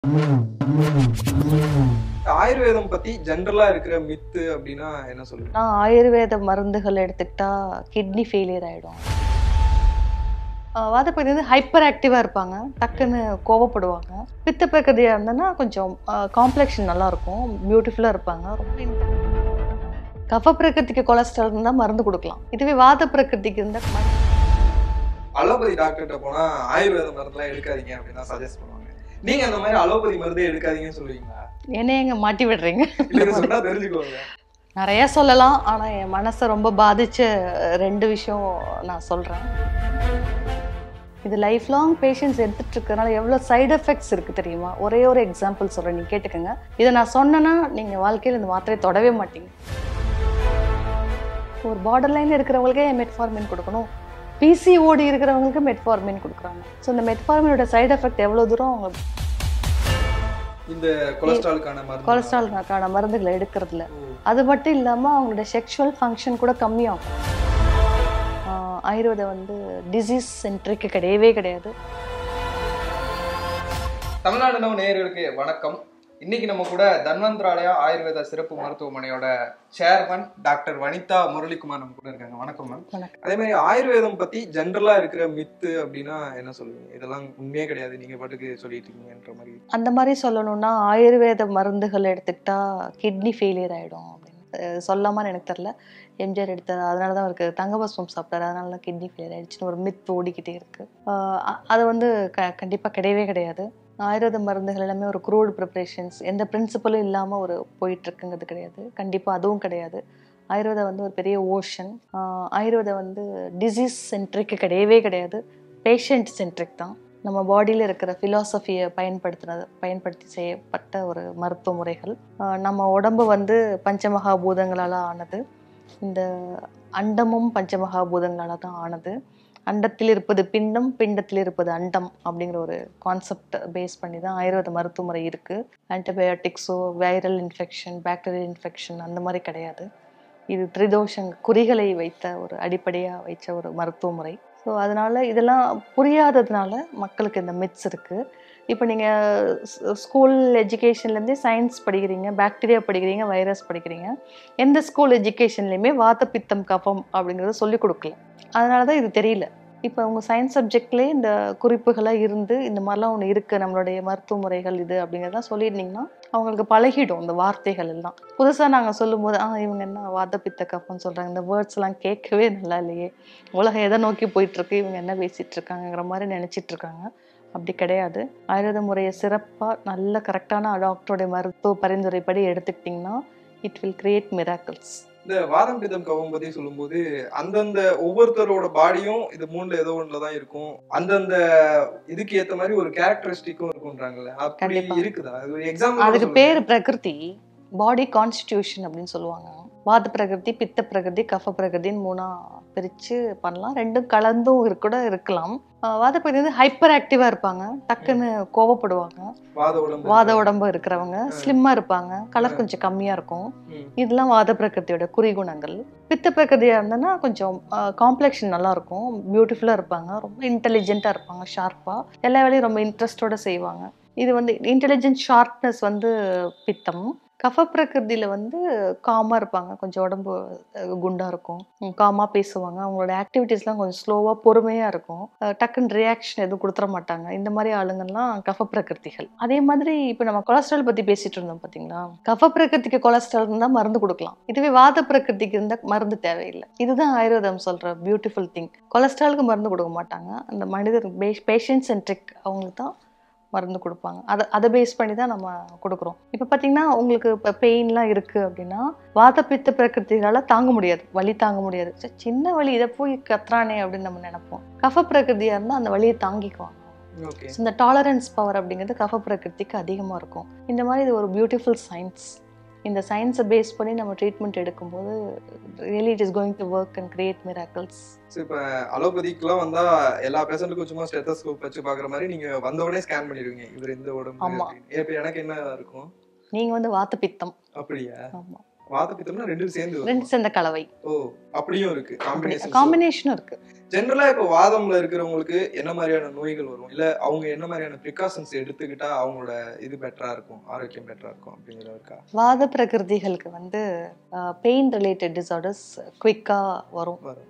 ஆயுர்வேதம் பத்தி ஜென்ரலா இருக்கிற மித்து அப்படின்னா என்ன சொல்லுங்க நான் ஆயுர்வேத மருந்துகள் எடுத்துக்கிட்டா கிட்னி ஃபெயிலியர் ஆகிடும் வாதப்பகுதி வந்து ஹைப்பர் ஆக்டிவாக இருப்பாங்க டக்குன்னு கோவப்படுவாங்க பித்த பிரகிருதியாக இருந்ததுன்னா கொஞ்சம் காம்ப்ளெக்ஷன் நல்லாயிருக்கும் பியூட்டிஃபுல்லாக இருப்பாங்க ரொம்ப கஃப பிரகிருதிக்கு கொலஸ்ட்ரால் இருந்தால் மருந்து கொடுக்கலாம் இதுவே வாத பிரகிருதிக்கு இருந்தால் அலோபதி டாக்டர்கிட்ட போனா ஆயுர்வேத மருந்துலாம் எடுக்காதீங்க அப்படின்னு சஜஸ்ட் பண்ணுவாங்க நீங்க அந்த மாதிரி அலோபதி மருந்தே எடுக்காதீங்கன்னு சொல்லுவீங்களா என்னைய எங்க மாட்டி விடுறீங்க இல்லைன்னு சொன்னா தெரிஞ்சுக்கோங்க நிறைய சொல்லலாம் ஆனால் என் மனசை ரொம்ப பாதிச்ச ரெண்டு விஷயம் நான் சொல்கிறேன் இது லைஃப் லாங் பேஷன்ஸ் எடுத்துட்டு இருக்கறனால எவ்வளோ சைடு எஃபெக்ட்ஸ் இருக்குது தெரியுமா ஒரே ஒரு எக்ஸாம்பிள் சொல்கிறேன் நீங்கள் கேட்டுக்கோங்க இதை நான் சொன்னேன்னா நீங்கள் வாழ்க்கையில் இந்த மாத்திரையை தொடவே மாட்டீங்க ஒரு பார்டர் லைன் இருக்கிறவங்களுக்கே மெட்ஃபார்மின் கொடுக்கணும் பிசிஓடி இருக்கிறவங்களுக்கு மெட்ஃபார்மின் கொடுக்குறாங்க ஸோ இந்த மெட்ஃபார்மினோட சைடு எஃபெக்ட் எவ்வளோ தூரம் அவங்க இந்த கொலஸ்ட்ராலுக்கான மருந்து கொலஸ்ட்ரால்கான மருந்துகளை எடுக்கிறதுல ஓ. அது மட்டும் இல்லாமல் அவங்களோட செக்ஷுவல் ஃபங்க்ஷன் கூட கம்மியாகும் ஆஹ் ஆயுர்வேதம் வந்து டிசீஸ் சென்ட்ரிக்கு கிடையவே கிடையாது தமிழ்நாடு நவ் நேயர்களுக்கு வணக்கம் இன்னைக்கு நம்ம கூட தன்வந்திராலயா ஆயுர்வேத சிறப்பு மருத்துவமனையோட சேர்மன் டாக்டர் வனிதா முரளிகுமார் நம்ம கூட இருக்காங்க வணக்கம் மேம் வணக்கம். அதே மாதிரி ஆயுர்வேதம் பத்தி ஜென்ரலா இருக்கிற மித்து அப்படின்னா என்ன சொல்லுவீங்க இதெல்லாம் உண்மையே கிடையாது நீங்க பாட்டுக்கு சொல்லிட்டு இருக்கீங்கன்ற மாதிரி அந்த மாதிரி சொல்லணும்னா ஆயுர்வேத மருந்துகள் எடுத்துக்கிட்டா கிட்னி ஃபெயிலியர் ஆகிடும் அப்படின்னு அஹ் சொல்லாமான்னு எனக்கு தெரில எம்ஜிஆர் எடுத்தது அதனால தான் அவருக்கு தங்கபஸ்வம் சாப்பிட்டாரு அதனால தான் கிட்னி ஃபெயிலியர் ஆயிடுச்சுன்னு ஒரு மித் ஓடிக்கிட்டே இருக்கு ஆஹ் அ- அது வந்து க கண்டிப்பாக கிடையவே கிடையாது ஆயுர்வேத மருந்துகள் எல்லாமே ஒரு க்ரூட் ப்ரிப்ரேஷன்ஸ் எந்த பிரின்சிபலும் இல்லாமல் ஒரு போயிட்டுருக்குங்கிறது கிடையாது கண்டிப்பாக அதுவும் கிடையாது ஆயுர்வேதம் வந்து ஒரு பெரிய ஓஷன் ஆயுர்வேதம் வந்து டிசீஸ் சென்ட்ரிக்கு கிடையவே கிடையாது பேஷண்ட் சென்ட்ரிக் தான் நம்ம பாடியில் இருக்கிற ஃபிலாசபியை பயன்படுத்துனது பயன்படுத்தி செய்யப்பட்ட ஒரு மருத்துவ முறைகள் ஆஹ் நம்ம உடம்பு வந்து பஞ்சமகாபூதங்களால் ஆனது இந்த அண்டமும் பஞ்சமகாபூதங்களால் தான் ஆனது அண்டத்தில் இருப்பது பிண்டம் பிண்டத்தில் இருப்பது அண்டம் அப்படிங்கிற ஒரு கான்செப்ட் பேஸ் பண்ணி தான் ஆயுர்வேத மருத்துவ முறை இருக்குது ஆன்டிபயோட்டிக்ஸோ வைரல் இன்ஃபெக்ஷன் பாக்டீரியல் இன்ஃபெக்ஷன் அந்த மாதிரி கிடையாது இது திரிதோஷங் குறிகளை வைத்த ஒரு அடிப்படையாக வைச்ச ஒரு மருத்துவ முறை ஸோ அதனால் இதெல்லாம் புரியாததுனால மக்களுக்கு இந்த மித்ஸ் இருக்குது இப்போ நீங்கள் ஸ்கூல் எஜுகேஷன்லேருந்தே சயின்ஸ் படிக்கிறீங்க பாக்டீரியா படிக்கிறீங்க வைரஸ் படிக்கிறீங்க எந்த ஸ்கூல் எஜுகேஷன்லேயுமே வாத்த பித்தம் கஃபம் அப்படிங்கிறத சொல்லிக் கொடுக்கல அதனால தான் இது தெரியல இப்போ உங்கள் சயின்ஸ் சப்ஜெக்ட்லேயே இந்த குறிப்புகளாக இருந்து இந்த மாதிரிலாம் ஒன்று இருக்குது நம்மளுடைய மருத்துவ முறைகள் இது அப்படிங்கிறதெல்லாம் சொல்லியிருந்தீங்கன்னா அவங்களுக்கு பழகிடும் இந்த வார்த்தைகள் எல்லாம் புதுசாக நாங்கள் சொல்லும்போது ஆ இவங்க என்ன வாத பித்த கஃபம்னு சொல்கிறாங்க இந்த வேர்ட்ஸ் எல்லாம் கேட்கவே நல்லா இல்லையே உலகம் எதை நோக்கி போயிட்டுருக்கு இவங்க என்ன பேசிகிட்டு இருக்காங்கங்கிற மாதிரி நினச்சிட்டு இருக்காங்க அப்படி கிடையாது ஆயுர்வேத முறையை சிறப்பாக நல்ல கரெக்டான டாக்டருடைய மருத்துவ பரிந்துரைப்படி எடுத்துக்கிட்டிங்கன்னா இட் வில் கிரியேட் மிராக்கிள்ஸ் இந்த வாதம் பித்தம் கவம் பத்தி சொல்லும்போது அந்தந்த ஒவ்வொருத்தரோட பாடியும் இது மூணுல ஏதோ ஒண்ணுல தான் இருக்கும் அந்தந்த இதுக்கு ஏத்த மாதிரி ஒரு கேரக்டரிஸ்டிக்கும் இருக்கும்ன்றாங்கல்ல அப்படி கண்டிப்பா. இருக்குதா அது ஒரு எக்ஸாம்பிள் அதுக்கு பேர் பிரகிருதி பாடி கான்ஸ்டிடியூஷன் அப்படின்னு சொல்லுவாங்க வாத பிரகிருதி பித்த பிரகிருதி கஃப பிரகிருதின்னு மூணா பிரித்து பண்ணலாம் ரெண்டும் கலந்தும் இருக்க கூட இருக்கலாம் ஆஹ் வாத பிரகிருதி வந்து ஹைப்பர் ஆக்டிவாக இருப்பாங்க டக்குன்னு கோவப்படுவாங்க வாத உடம்பு வாத உடம்பு இருக்கிறவங்க ஸ்லிம்மாக இருப்பாங்க கலர் கொஞ்சம் கம்மியாக இருக்கும் ம். இதெல்லாம் வாத பிரகிருதியோட குறிகுணங்கள் பித்த பிரகிருதியாக இருந்ததுன்னா கொஞ்சம் காம்ப்ளெக்ஷன் நல்லா இருக்கும் பியூட்டிஃபுல்லாக இருப்பாங்க ரொம்ப இன்டெலிஜென்ட்டாக இருப்பாங்க ஷார்ப்பாக எல்லா வேலையும் ரொம்ப இன்ட்ரெஸ்டோட செய்வாங்க இது வந்து இன்டெலிஜென்ட் ஷார்ப்னஸ் வந்து பித்தம் கஃப பிரகிருதியில் வந்து காமாக இருப்பாங்க கொஞ்சம் உடம்பு அஹ், குண்டா இருக்கும் காமாக பேசுவாங்க அவங்களோட ஆக்டிவிட்டீஸ்லாம் கொஞ்சம் ஸ்லோவாக பொறுமையாக இருக்கும் அஹ், டக்குன்னு ரியாக்ஷன் எதுவும் கொடுத்துட மாட்டாங்க இந்த மாதிரி ஆளுங்கள்லாம் கஃப பிரகிருதிகள் அதே மாதிரி இப்போ நம்ம கொலஸ்ட்ரால் பற்றி பேசிட்டு இருந்தோம் பார்த்தீங்களா கஃப பிரகிருதிக்கு கொலஸ்ட்ரால் இருந்தால் மருந்து கொடுக்கலாம் இதுவே வாத பிரகிருதிக்கு இருந்தால் மருந்து தேவையில்லை இதுதான் ஆயுர்வேதம் சொல்கிற பியூட்டிஃபுல் திங் கொலஸ்ட்ராலுக்கு மருந்து கொடுக்க மாட்டாங்க அந்த மனிதர் பேஷண்ட் சென்ட்ரிக் அவங்களுக்கு தான் மருந்து கொடுப்பாங்க அதை அதை பேஸ் பண்ணி தான் நம்ம கொடுக்குறோம் இப்போ பார்த்தீங்கன்னா உங்களுக்கு இப்போ பெயின்லாம் இருக்குது அப்படின்னா வாத பித்த பிரகிருதிகளால் தாங்க முடியாது வலி தாங்க முடியாது ச்சே, சின்ன வலி இதை போய் கத்துறானே அப்படின்னு நம்ம நினைப்போம் கஃப பிரகிருதியாக இருந்தால் அந்த வலியை தாங்கிக்குவாங்க ஓகே So, இந்த டாலரன்ஸ் பவர் அப்படிங்கிறது கஃப பிரகிருதிக்கு அதிகமாக இருக்கும் இந்த மாதிரி இது ஒரு பியூட்டிஃபுல் சயின்ஸ் இந்த சயின்ஸை பேஸ் பண்ணி நம்ம ட்ரீட்மெண்ட் எடுக்கும்போது really it is going to work and create miracles இப்ப அலோபதிக்குலாம் வந்தா எல்லா பேஷண்ட்டுக்கும் சும்மா ஸ்டெத்தஸ்கோப் வச்சு பாக்குற மாதிரி நீங்க வந்த உடனே ஸ்கேன் பண்ணிடுவீங்க இவர் இந்த உடம்பு ஆமா. அப்படின்னு. இப்ப எனக்கு என்ன இருக்கும் நீங்கள் வந்து வாத்த பித்தம் அப்படியா ஆமாம் வாத பித்தம்னா ரெண்டும் சேர்ந்து ரெண்டு வருமா? சேர்ந்த கலவை ஓ அப்படியும் இருக்கு காம்பினேஷன் காம்பினேஷனும் இருக்கு ஜென்ரலா இப்போ வாதம்ல இருக்கிறவங்களுக்கு என்ன மாதிரியான நோய்கள் வரும் இல்ல அவங்க என்ன மாதிரியான ப்ரிகாஷன்ஸ் எடுத்துக்கிட்டா அவங்களோட இது பெட்டரா இருக்கும் ஆரோக்கியம் பெட்டரா இருக்கும் அப்படிங்கிறது இருக்கா வாத பிரகிருதிகளுக்கு வந்து பெயின் ரிலேட்டட் டிசார்டர்ஸ் குவிக்காக வரும் வரும்.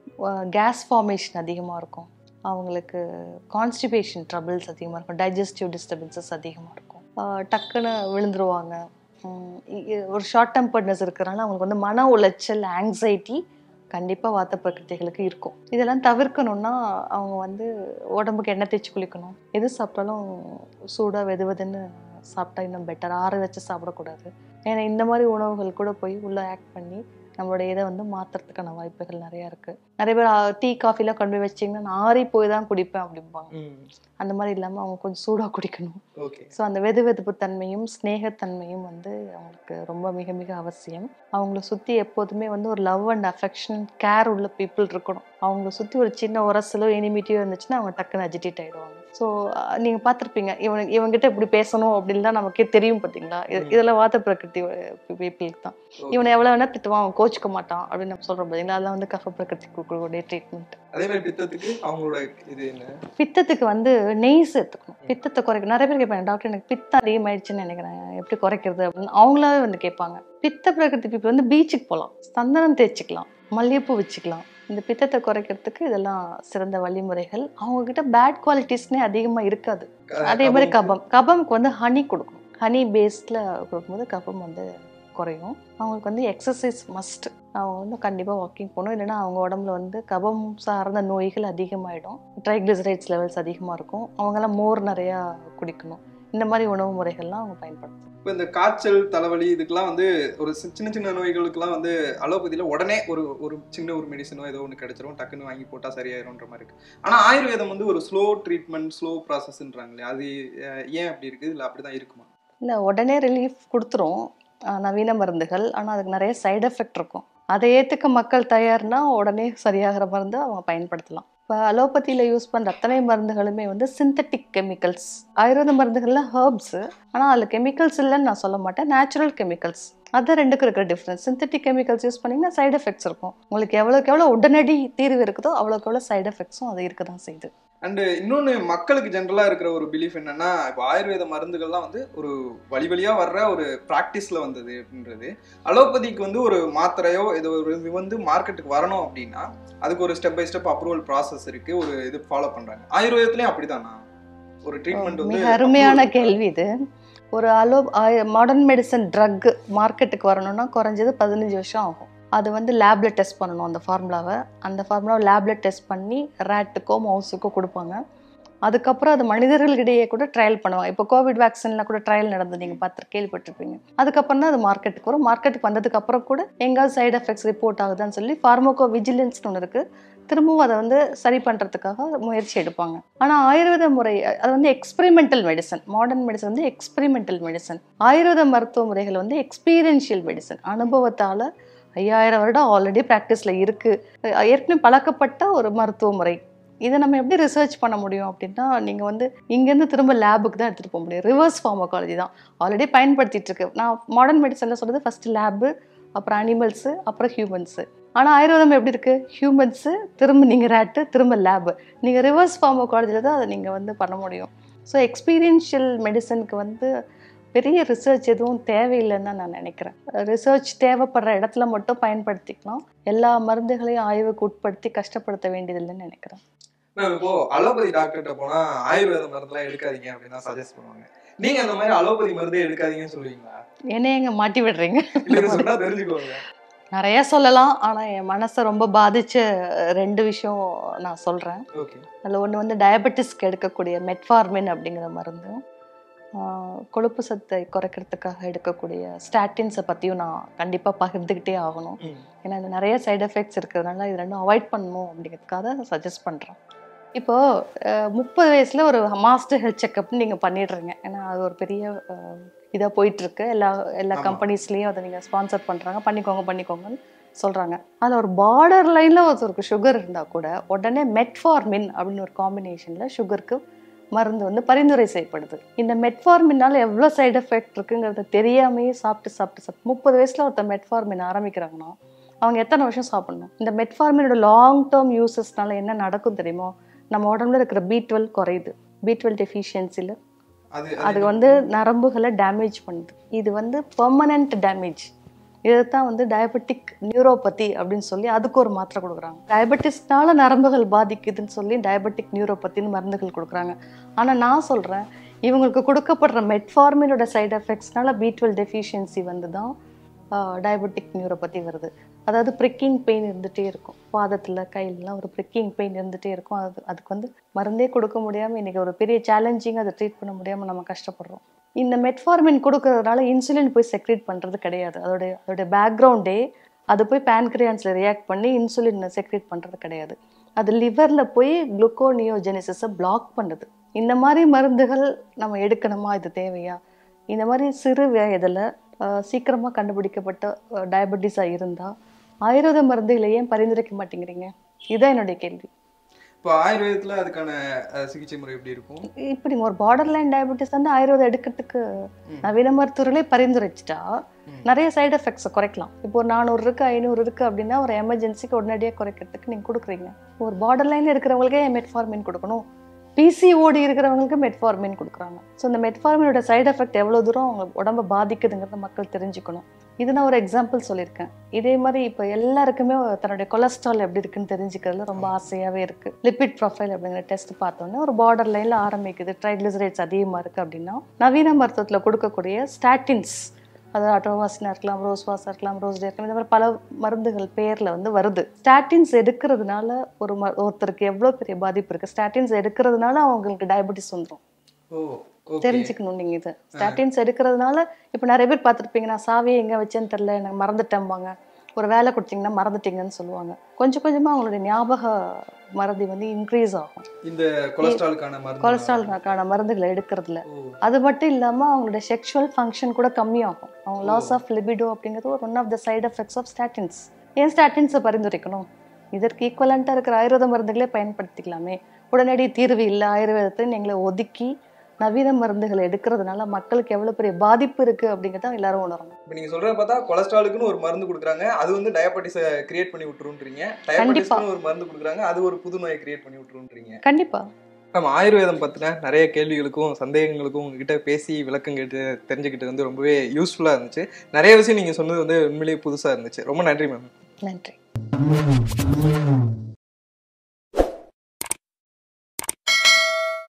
கேஸ் ஃபார்மேஷன் அதிகமாக இருக்கும் அவங்களுக்கு கான்ஸ்டிபேஷன் ட்ரபிள்ஸ் அதிகமாக இருக்கும் டைஜஸ்டிவ் டிஸ்டர்பன்சஸ் அதிகமாக இருக்கும் ஆஹ் டக்குன்னு விழுந்துருவாங்க உம் இ- இ- ஒரு ஷார்ட் டெம்பர்ட்னஸ் இருக்கிறனால அவங்களுக்கு வந்து மன உளைச்சல் ஆங்ஸைட்டி கண்டிப்பாக வாத்த பிரகிருதிகளுக்கு இருக்கும் இதெல்லாம் தவிர்க்கணும்னா அவங்க வந்து உடம்புக்கு எண்ணெய் தேய்ச்சி குளிக்கணும் எது சாப்பிட்டாலும் சூடாக வெது வெதுன்னு சாப்பிட்டா இன்னும் பெட்டர் ஆற வச்சு சாப்பிடக்கூடாது ஏன்னா இந்த மாதிரி உணவுகள் கூட போய் உள்ளே ஆக்ட் பண்ணி நம்மளோட இதை வந்து மாற்றுறதுக்கான வாய்ப்புகள் நிறையா இருக்குது நிறைய பேர் டீ காஃபிலாம் கொண்டு போய் வச்சிங்கன்னா நான் ஆறி போய் தான் குடிப்பேன் அப்படிம்பாங்க அந்த மாதிரி இல்லாமல் அவங்க கொஞ்சம் சூடாக குடிக்கணும் ஓகே ஸோ அந்த வெது வெதுப்பு தன்மையும் ஸ்நேகத்தன்மையும் வந்து அவங்களுக்கு ரொம்ப மிக மிக அவசியம் அவங்கள சுற்றி எப்போதுமே வந்து ஒரு லவ் அண்ட் அஃபெக்ஷன் கேர் உள்ள பீப்புள் இருக்கணும் அவங்கள சுற்றி ஒரு சின்ன உரசலோ எனிமிட்டியோ இருந்துச்சுன்னா அவங்க டக்குன்னு அஜிடேட் ஆகிடுவாங்க ஸோ நீங்கள் பார்த்துருப்பீங்க இவன் இவங்கிட்ட இப்படி பேசணும் அப்படின்னு தான் நமக்கே தெரியும் பார்த்தீங்களா இது- ம். இதெல்லாம் வாத்த பிரகிருதி பீப்புளுக்கு தான் இவனை எவ்வளோ வேணா திட்டுவான் அவன் கோச்சிக்க மாட்டான் அப்படின்னு நம்ம சொல்கிறோம் பார்த்தீங்களா அதெல்லாம் வந்து கஃப பிரகிருதி கொடுக்கக்கூடிய ட்ரீட்மெண்ட் அதே மாதிரி பித்தத்துக்கு அவங்களோட இது என்ன பித்தத்துக்கு வந்து நெய் சேர்த்துக்கணும் பித்தத்தை குறைக்க நிறைய பேர் கேட்பாங்க டாக்டர் எனக்கு பித்தம் அதிகமாயிடுச்சுன்னு நினைக்கிறேன் எப்படி குறைக்கிறது அப்படின்னு அவங்களாவே வந்து கேட்பாங்க பித்த பிரகிருதி பீப்புள் வந்து பீச்சுக்கு போகலாம் சந்தனம் தேய்ச்சிக்கலாம் மல்லிகைப்பூ வச்சுக்கலாம் இந்த பித்தத்தை குறைக்கிறதுக்கு இதெல்லாம் சிறந்த வழிமுறைகள் அவங்க கிட்ட பேட் குவாலிட்டிஸ்னே அதிகமாக இருக்காது அதே மாதிரி கபம் கபம்க்கு வந்து ஹனி கொடுக்கணும் ஹனி பேஸ்டில் கொடுக்கும்போது கபம் வந்து குறையும் அவங்களுக்கு வந்து எக்ஸசைஸ் மஸ்ட் அவங்க வந்து கண்டிப்பாக வாக்கிங் போகணும் இல்லைன்னா அவங்க உடம்புல வந்து கபம் சார்ந்த நோய்கள் அதிகமாகிடும் ட்ரைக்ளிசரைட்ஸ் லெவல்ஸ் அதிகமாக இருக்கும் அவங்கெல்லாம் மோர் நிறையா குடிக்கணும் இந்த மாதிரி உணவு முறைகள்லாம் அவங்க பயன்படுத்தணும் இப்போ இந்த காய்ச்சல் தலைவலி இதுக்கெல்லாம் வந்து ஒரு சி- சின்ன சின்ன நோய்களுக்கெல்லாம் வந்து அலோபதியில உடனே ஒரு ஒரு சின்ன ஒரு மெடிசனோ ஏதோ ஒன்று கிடைச்சிரும் டக்குன்னு வாங்கி போட்டால் சரியாயிரும்ன்ற மாதிரி இருக்கு ஆனால் ஆயுர்வேதம் வந்து ஒரு ஸ்லோ ட்ரீட்மெண்ட் ஸ்லோ ப்ராசஸ்ன்றாங்களே அது அஹ், ஏன் அப்படி இருக்குது இல்லை அப்படிதான் இருக்குமா இல்லை உடனே ரிலீஃப் கொடுத்துரும் ஆஹ் நவீன மருந்துகள் ஆனால் அதுக்கு நிறைய சைடு எஃபெக்ட் இருக்கும் அதை ஏற்றுக்க மக்கள் தயார்னா உடனே சரியாகிற மருந்து அவங்க பயன்படுத்தலாம் இப்போ அலோபதியில் யூஸ் பண்ணுற அத்தனை மருந்துகளுமே வந்து சிந்தட்டிக் கெமிக்கல்ஸ் ஆயுர்வேத மருந்துகள்லாம் ஹர்ப்ஸு ஆனால் அதில் கெமிக்கல்ஸ் இல்லைன்னு நான் சொல்ல மாட்டேன் நேச்சுரல் கெமிக்கல்ஸ் அது ரெண்டுக்கும் இருக்கிற டிஃப்ரென்ஸ் சிந்தட்டிக் கெமிக்கல்ஸ் யூஸ் பண்ணிங்கன்னா சைடு எஃபெக்ட்ஸ் இருக்கும் உங்களுக்கு எவ்வளோக்கு எவ்வளோ உடனடி தீர்வு இருக்குதோ அவ்வளோக்கு எவ்வளோ சைடு எஃபெக்ட்ஸும் அது இருக்க தான் செய்யுது அண்டு இன்னொன்று மக்களுக்கு ஜென்ரலாக இருக்கிற ஒரு பிலீஃப் என்னன்னா இப்போ ஆயுர்வேத மருந்துகள்லாம் வந்து ஒரு வழி வழியா வர்ற ஒரு ப்ராக்டிஸில் வந்தது அப்படின்றது அலோபதிக்கு வந்து ஒரு மாத்திரையோ ஏதோ ஒரு இது வந்து மார்க்கெட்டுக்கு வரணும் அப்படின்னா அதுக்கு ஒரு step by step approval process இருக்கு ஒரு இது ஃபாலோ பண்றாங்க ஆயுர்வேதத்துலயும் அப்படிதானா ஒரு ட்ரீட்மெண்ட் வந்து மிக அருமையான approval கேள்வி இது ஒரு அலோ மாடர்ன் மெடிசன் ட்ரக் மார்க்கெட்டுக்கு வரணும்னா குறைஞ்சது பதினஞ்சு வருஷம் ஆகும் அது வந்து லேப்ல டெஸ்ட் பண்ணணும் அந்த ஃபார்முலாவை அந்த ஃபார்முலாவை லேப்ல டெஸ்ட் பண்ணி ரேட்டுக்கோ மவுஸுக்கோ கொடுப்பாங்க அதுக்கப்புறம் அது மனிதர்களிடையே கூட ட்ரையல் பண்ணுவாங்க இப்போ கோவிட் வேக்சின்ல கூட ட்ரையல் நடந்து நீங்கள் பார்த்து கேள்விப்பட்டிருப்பீங்க அதுக்கப்புறம் தான் அது மார்க்கெட்டுக்கு வரும் மார்க்கெட்டுக்கு வந்ததுக்கு அப்புறம் கூட எங்காவது சைடு எஃபெக்ட்ஸ் ரிப்போர்ட் ஆகுதான்னு சொல்லி ஃபார்மோகோ விஜிலன்ஸ்னு ஒன்று இருக்குது திரும்பவும் அதை வந்து சரி பண்ணுறதுக்காக முயற்சி எடுப்பாங்க ஆனால் ஆயுர்வேத முறை அது வந்து எக்ஸ்பெரிமெண்டல் மெடிசன் மாடர்ன் மெடிசன் வந்து எக்ஸ்பெரிமெண்டல் மெடிசன் ஆயுர்வேத மருத்துவ முறைகள் வந்து எக்ஸ்பீரியன்ஷியல் மெடிசன் அனுபவத்தால் ஐயாயிரம் வருடம் ஆல்ரெடி ப்ராக்டிஸில் இருக்குது ஏற்கனவே பழக்கப்பட்ட ஒரு மருத்துவ முறை இதை நம்ம எப்படி ரிசர்ச் பண்ண முடியும் அப்படின்னா நீங்கள் வந்து இங்கேருந்து திரும்ப லேபுக்கு தான் எடுத்துகிட்டு போக முடியும் ரிவர்ஸ் ஃபார்மகாலஜி தான் ஆல்ரெடி பயன்படுத்திட்டு இருக்கு நான் மாடர்ன் மெடிசனில் சொல்கிறது ஃபஸ்ட்டு லேபு அப்புறம் அனிமல்ஸு அப்புறம் ஹியூமன்ஸு ஆனால் ஆயுர்வேதம் எப்படி இருக்குது ஹியூமன்ஸு திரும்ப நீங்கள் ரேட்டு திரும்ப லேபு நீங்கள் ரிவர்ஸ் ஃபார்மகாலஜியில் தான் அதை நீங்கள் வந்து பண்ண முடியும் ஸோ எக்ஸ்பீரியன்ஷியல் மெடிசனுக்கு வந்து பெரிய ரிசர்ச் எதுவும் தேவையில்லைன்னு தான் நான் நினைக்கிறேன் ரிசர்ச் தேவைப்படுற இடத்துல மட்டும் பயன்படுத்திக்கலாம் எல்லா மருந்துகளையும் ஆய்வுக்கு உட்படுத்தி கஷ்டப்படுத்த வேண்டியதில்லைன்னு நினைக்கிறேன் நான் இப்போ அலோபதி டாக்டர்கிட்ட போனா ஆயுர்வேத மருந்துலாம் எடுக்காதீங்க அப்படின்னு தான் சஜஸ்ட் பண்ணுவாங்க நீங்க அந்த மாதிரி அலோபதி மருந்தே எடுக்காதீங்கன்னு சொல்லுவீங்களா என்னை எங்க மாட்டி விடுறீங்க இல்ல சொன்னா தெரிஞ்சுக்கோங்க நிறைய சொல்லலாம் ஆனால் என் மனசை ரொம்ப பாதிச்ச ரெண்டு விஷயம் நான் சொல்கிறேன் ஓகே அதில் ஒன்று வந்து டயபெட்டிஸ்க்கு எடுக்கக்கூடிய மெட்ஃபார்மின் அப்படிங்கிற மருந்து ஆஹ் கொழுப்பு சத்தை குறைக்கிறதுக்காக எடுக்கக்கூடிய ஸ்டாட்டின்ஸை பற்றியும் நான் கண்டிப்பாக பகிர்ந்துக்கிட்டே ஆகணும் ஏன்னா இது நிறைய சைடு எஃபெக்ட்ஸ் இருக்கிறதுனால இது ரெண்டும் அவாய்ட் பண்ணணும் அப்படிங்கிறதுக்காக சஜஸ்ட் பண்ணுறேன் இப்போது முப்பது வயசில் ஒரு மாஸ்டர் ஹெல்த் செக்கப்னு நீங்கள் பண்ணிடுறீங்க ஏன்னா அது ஒரு பெரிய இதாக போயிட்டுருக்கு எல்லா எல்லா ஆமா. கம்பெனிஸ்லேயும் அதை நீங்கள் ஸ்பான்சர் பண்ணுறாங்க பண்ணிக்கோங்க பண்ணிக்கோங்கன்னு சொல்கிறாங்க அதில் ஒரு பார்டர் லைனில் ஒருத்தருக்கு சுகர் இருந்தால் கூட உடனே மெட்ஃபார்மின் அப்படின்னு ஒரு காம்பினேஷனில் சுகருக்கு மருந்து வந்து பரிந்துரை செய்யப்படுது இந்த மெட்ஃபார்மினால எவ்வளோ சைடு எஃபெக்ட் இருக்குங்கிறது தெரியாமையே சாப்பிட்டு சாப்பிட்டு சாப்பிட்டு முப்பது வயசுல ஒருத்தர் மெட்ஃபார்மின் ஆரம்பிக்கிறாங்கன்னா அவங்க எத்தனை வருஷம் சாப்பிடணும் இந்த மெட்ஃபார்மினோட லாங் டேர்ம் யூசஸ்னால என்ன நடக்கும் தெரியுமோ நம்ம உடம்புல இருக்கிற பி டுவெல் குறையுது பி டுவெல் டெஃபிஷியன்சியில் அது அது வந்து நரம்புகளை டேமேஜ் பண்ணுது இது வந்து பெர்மனன்ட் டேமேஜ் இதைத்தான் வந்து டயபெட்டிக் நியூரோபதி அப்படின்னு சொல்லி அதுக்கு ஒரு மாத்திரை கொடுக்குறாங்க டயபெட்டிஸ்னால நரம்புகள் பாதிக்குதுன்னு சொல்லி டயபெட்டிக் நியூரோபத்தின்னு மருந்துகள் கொடுக்குறாங்க ஆனால் நான் சொல்கிறேன் இவங்களுக்கு கொடுக்கப்படுற மெட்ஃபார்மினோட சைடு எஃபெக்ட்ஸ்னால பி டுவெல் டெஃபிஷியன்சி வந்து தான் டயபெட்டிக் நியூரோபதி வருது அதாவது ப்ரிக்கிங் பெயின் இருந்துகிட்டே இருக்கும் பாதத்தில் கையிலலாம் ஒரு ப்ரிக்கிங் பெயின் இருந்துகிட்டே இருக்கும் அது அதுக்கு வந்து மருந்தே கொடுக்க முடியாமல் இன்றைக்கி ஒரு பெரிய சேலஞ்சிங் அதை ட்ரீட் பண்ண முடியாமல் நம்ம கஷ்டப்படுறோம் இந்த மெட்ஃபார்மின் கொடுக்கறதுனால இன்சுலின் போய் செக்ரேட் பண்ணுறது கிடையாது அதோடைய அதோடைய பேக்ரவுண்டே அது போய் பேன்க்ரியான்ஸில் ரியாக்ட் பண்ணி இன்சுலின் செக்ரேட் பண்ணுறது கிடையாது அது லிவரில் போய் குளுக்கோனியோஜெனிசிஸை பிளாக் பண்ணுது இந்த மாதிரி மருந்துகள் நம்ம எடுக்கணுமா இது தேவையா இந்த மாதிரி சிறு வயதில் சீக்கிரமாக கண்டுபிடிக்கப்பட்ட டயபெட்டிஸாக இருந்தால் ஆயுர்வேத மருந்துகளை ஏன் பரிந்துரைக்க மாட்டேங்கிறீங்க இதுதான் என்னுடைய கேள்வி இப்போ ஆயுர்வேதத்துல அதுக்கான அஹ், சிகிச்சை முறை எப்படி இருக்கும் இப்படி ஒரு பார்டர் லைன் டயபெட்டிஸ் வந்து ஆயுர்வேதம் எடுக்கிறதுக்கு ம். நவீன மருத்துவர்களே பரிந்துரைச்சிட்டா ம். நிறைய சைடு எஃபெக்ட்ஸை குறைக்கலாம் இப்போ ஒரு நானூறு இருக்கு ஐநூறு இருக்கு அப்படின்னா ஒரு எமர்ஜென்சிக்கு உடனடியாக குறைக்கிறதுக்கு நீங்கள் கொடுக்குறீங்க ஒரு பார்டர் லைன் இருக்கிறவங்களுக்கே மெட்ஃபார்மின் கொடுக்கணும் பிசிஓடி இருக்கிறவங்களுக்கு மெட்ஃபார்மின் கொடுக்குறாங்க ஸோ இந்த மெட்ஃபார்மினோட சைடு எஃபெக்ட் எவ்வளோ தூரம் அவங்க உடம்ப பாதிக்குதுங்கிறத மக்கள் தெரிஞ்சுக்கணும் இது நான் ஒரு எக்ஸாம்பிள் சொல்லியிருக்கேன் இதே மாதிரி இப்போ எல்லாருக்குமே தன்னுடைய கொலஸ்ட்ரால் எப்படி இருக்குன்னு தெரிஞ்சுக்கிறதுல ரொம்ப ஆசையாகவே இருக்குது லிபிட் ப்ரொஃபைல் அப்படிங்கிற டெஸ்ட் பார்த்தோன்னே ஒரு பார்டர் லைனில் ஆரம்பிக்குது ட்ரைக்ளிசரைட்ஸ் அதிகமாக இருக்குது அப்படின்னா நவீன மருத்துவத்தில் கொடுக்கக்கூடிய ஸ்டாட்டின்ஸ் அதாவது அட்டோவாசினா இருக்கலாம் ரோஸ்வாஸாக இருக்கலாம் ரோஸ்டே இருக்கலாம் இந்த மாதிரி பல மருந்துகள் பேரில் வந்து வருது ஸ்டாட்டின்ஸ் எடுக்கிறதுனால ஒரு ம ஒருத்தருக்கு எவ்வளோ பெரிய பாதிப்பு இருக்குது ஸ்டாட்டின்ஸ் எடுக்கிறதுனால அவங்களுக்கு டயபெட்டிஸ் வந்துடும் ஓ ஓகே தெரிஞ்சுக்கணும் நீங்கள் இது ஸ்டாட்டின்ஸ் எடுக்கிறதுனால இப்போ நிறைய பேர் பார்த்துருப்பீங்க நான் சாவியை எங்கே வச்சேன்னு தெரில எனக்கு மறந்துட்டேன்பாங்க ஒரு வேலை கொடுத்தீங்கன்னா மறந்துட்டீங்கன்னு சொல்லுவாங்க கொஞ்சம் கொஞ்சமாக அவங்களுடைய ஞாபக மறதி வந்து இன்க்ரீஸ் ஆகும் இந்த கொலஸ்ட்ராலுக்கான மருந்து கொலஸ்ட்ரால்கான மருந்துகளை எடுக்கிறதுல ஓ அது மட்டும் இல்லாமல் அவங்களோட செக்ஷுவல் ஃபங்க்ஷன் கூட கம்மியாகும் அவங்க லாஸ் ஆஃப் லிபிடோ அப்படிங்கிறது ஒரு one of the side effects of statins ஏன் ஸ்டாட்டின்ஸை பரிந்துரைக்கணும் இதற்கு ஈக்குவலண்ட்டாக இருக்கிற ஆயுர்வேத மருந்துகளே பயன்படுத்திக்கலாமே உடனடி தீர்வு இல்லை ஆயுர்வேதத்தை எங்களை ஒதுக்கி நவீன மருந்துகளை எடுக்கிறதுனால மக்களுக்கு எவ்வளோ பெரிய பாதிப்பு இருக்குது அப்படிங்கிறத எல்லாரும் உணரணும் இப்போ நீங்க சொல்றத பார்த்தா கொலஸ்ட்ராலுக்குன்னு ஒரு மருந்து கொடுக்குறாங்க அது வந்து டயபெட்டிஸை கிரியேட் பண்ணி விட்டுருன்றீங்க டயபெட்டிஸ்க்கு ஒரு மருந்து கொடுக்குறாங்க அது ஒரு புது நோயை கிரியேட் பண்ணி விட்டுருன்றீங்க கண்டிப்பாக நம்ம ஆயுர்வேதம் பத்தின நிறைய கேள்விகளுக்கும் சந்தேகங்களுக்கும் உங்ககிட்ட பேசி விளக்கம் கேட்டு தெரிஞ்சுக்கிட்டு வந்து ரொம்பவே யூஸ்ஃபுல்லா இருந்துச்சு நிறைய விஷயம் நீங்க சொன்னது வந்து உண்மையிலேயே புதுசா இருந்துச்சு ரொம்ப நன்றி மேம் நன்றி